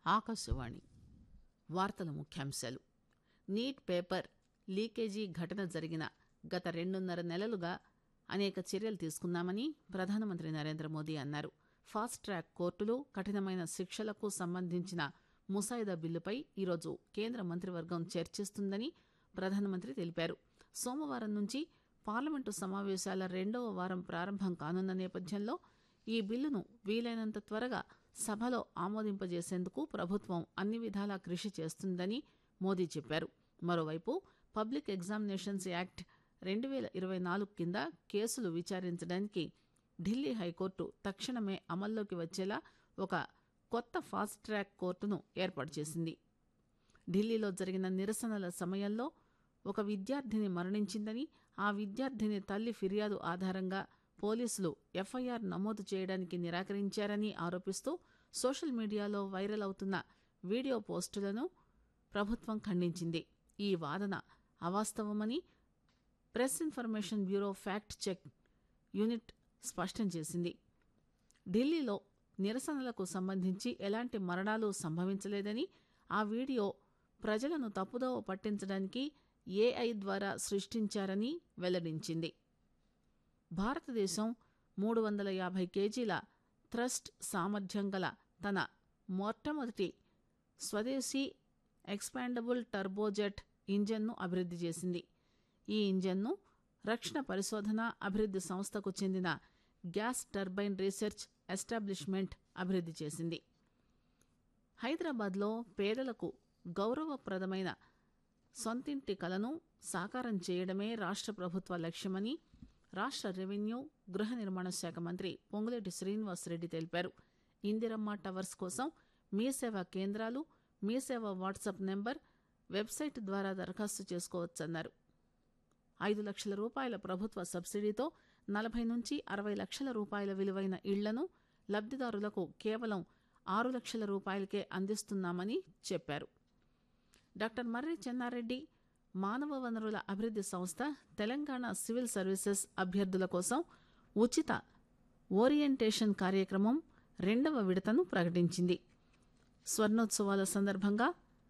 ఆకాశవాణి వార్తల ముఖ్యాంశాలు neat paper leakage ఘటన జరిగిన గత రెండున్నర నెలలుగా అనేక చర్యలు తీసుకున్నామని ప్రధానమంత్రి నరేంద్ర మోదీ అన్నారు ఫాస్ట్ ట్రాక్ కోర్టులు కఠినమైన శిక్షలకు సంబంధించిన ముసాయిదా బిల్లుపై ఈరోజు కేంద్ర మంత్రివర్గం చర్చిస్తుందని ప్రధానమంత్రి తెలిపారు సోమవారం నుంచి పార్లమెంటు సమావేశాల రెండవ వారం ప్రారంభం కానున్న నేపథ్యంలో ఈ బిల్లును వీలైనంత త్వరగా సభలో ఆమోదింపజేసేందుకు ప్రభుత్వం అన్ని విధాలా కృషి చేస్తుందని మోదీ చెప్పారు మరోవైపు పబ్లిక్ ఎగ్జామినేషన్స్ యాక్ట్ రెండు వేల ఇరవై నాలుగు కింద కేసులు విచారించడానికి ఢిల్లీ హైకోర్టు తక్షణమే అమల్లోకి వచ్చేలా ఒక కొత్త ఫాస్ట్ ట్రాక్ కోర్టును ఏర్పాటు చేసింది ఢిల్లీలో జరిగిన నిరసనల సమయంలో ఒక విద్యార్థిని మరణించిందని ఆ విద్యార్థిని తల్లి ఫిర్యాదు ఆధారంగా పోలీసులు ఎఫ్ఐఆర్ నమోదు చేయడానికి నిరాకరించారని ఆరోపిస్తూ సోషల్ మీడియాలో వైరల్ అవుతున్న వీడియో పోస్టులను ప్రభుత్వం ఖండించింది ఈ వాదన అవాస్తవమని press information bureau fact check unit స్పష్టం చేసింది ఢిల్లీలో నిరసనలకు సంబంధించి ఎలాంటి మరణాలు సంభవించలేదని ఆ వీడియో ప్రజలను తప్పుదోవ పట్టించడానికి ఏఐ ద్వారా సృష్టించారని వెల్లడించింది భారతదేశం మూడు వందల యాభై కేజీల థ్రస్ట్ సామర్థ్యం గల తన మొట్టమొదటి స్వదేశీ ఎక్స్పాండబుల్ టర్బోజెట్ ఇంజన్ను అభివృద్ధి చేసింది ఈ ఇంజన్ను రక్షణ పరిశోధన అభివృద్ధి సంస్థకు చెందిన గ్యాస్ టర్బైన్ రీసెర్చ్ ఎస్టాబ్లిష్మెంట్ అభివృద్ధి చేసింది హైదరాబాద్లో పేదలకు గౌరవప్రదమైన సొంతింటి కలను సాకారం చేయడమే రాష్ట్ర ప్రభుత్వ లక్ష్యమని రాష్ట్ర రెవెన్యూ గృహ నిర్మాణ శాఖ మంత్రి పొంగులేటి శ్రీనివాసరెడ్డి తెలిపారు ఇందిరమ్మ టవర్స్ కోసం మీ సేవా కేంద్రాలు మీ సేవ వాట్సాప్ నెంబర్ వెబ్సైట్ ద్వారా దరఖాస్తు చేసుకోవచ్చన్నారు ఐదు లక్షల రూపాయల ప్రభుత్వ సబ్సిడీతో నలభై నుంచి అరవై లక్షల రూపాయల విలువైన ఇళ్లను లబ్దిదారులకు కేవలం ఆరు లక్షల రూపాయలకే అందిస్తున్నామని చెప్పారు డాక్టర్ మర్రి చెన్నారెడ్డి మానవ వనరుల అభివృద్ధి సంస్థ తెలంగాణ సివిల్ సర్వీసెస్ అభ్యర్థుల కోసం ఉచిత ఓరియంటేషన్ కార్యక్రమం రెండవ విడతను ప్రకటించింది స్వర్ణోత్సవాల సందర్భంగా